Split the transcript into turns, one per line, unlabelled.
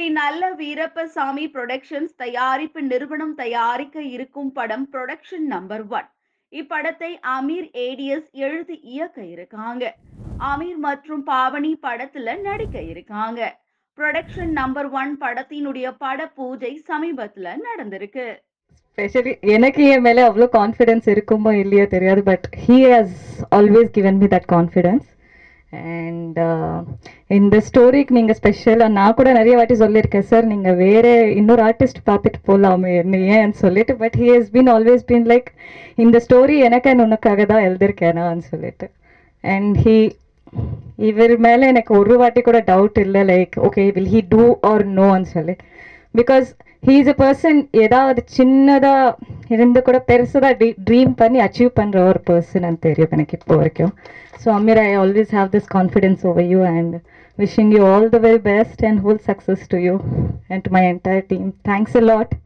ஸ்ரீ நல்ல வீரப்பசாமி புரொடக்ஷன்ஸ் தயாரிப்பு நிறுவனம் தயாரிக்க இருக்கும் படம் புரொடக்ஷன் நம்பர் ஒன் இப்படத்தை அமீர் ஏடிஎஸ் எழுதி இயக்க இருக்காங்க அமீர் மற்றும் பாவனி படத்துல நடிக்க இருக்காங்க புரொடக்ஷன் நம்பர் ஒன் படத்தினுடைய பட பூஜை சமீபத்துல நடந்திருக்கு
ஸ்பெஷலி எனக்கு என் மேலே அவ்வளோ கான்ஃபிடென்ஸ் இருக்குமோ இல்லையோ தெரியாது but he has always given me that confidence and இந்த ஸ்டோரிக்கு நீங்கள் ஸ்பெஷலாக நான் கூட நிறைய வாட்டி சொல்லியிருக்கேன் சார் நீங்கள் வேறு இன்னொரு ஆர்டிஸ்ட் பார்த்துட்டு போகலாமே என்ன ஏன்னு சொல்லிட்டு but he has been always been like இந்த ஸ்டோரி எனக்கு and உனக்காக தான் எழுதியிருக்கேனான்னு சொல்லிட்டு அண்ட் ஹீ இவர் மேலே எனக்கு ஒரு வாட்டி கூட டவுட் இல்லை like okay will he do or நோன்னு சொல்லி because he is a person ஏதாவது சின்னதாக இருந்து கூட பெருசாக ட்ரீ ட்ரீம் பண்ணி அச்சீவ் பண்ணுற ஒரு பர்சன் தெரியும் எனக்கு இப்போ வரைக்கும் so Aamir I always have this confidence over you and wishing you all the very best and whole success to you and to my entire team thanks a lot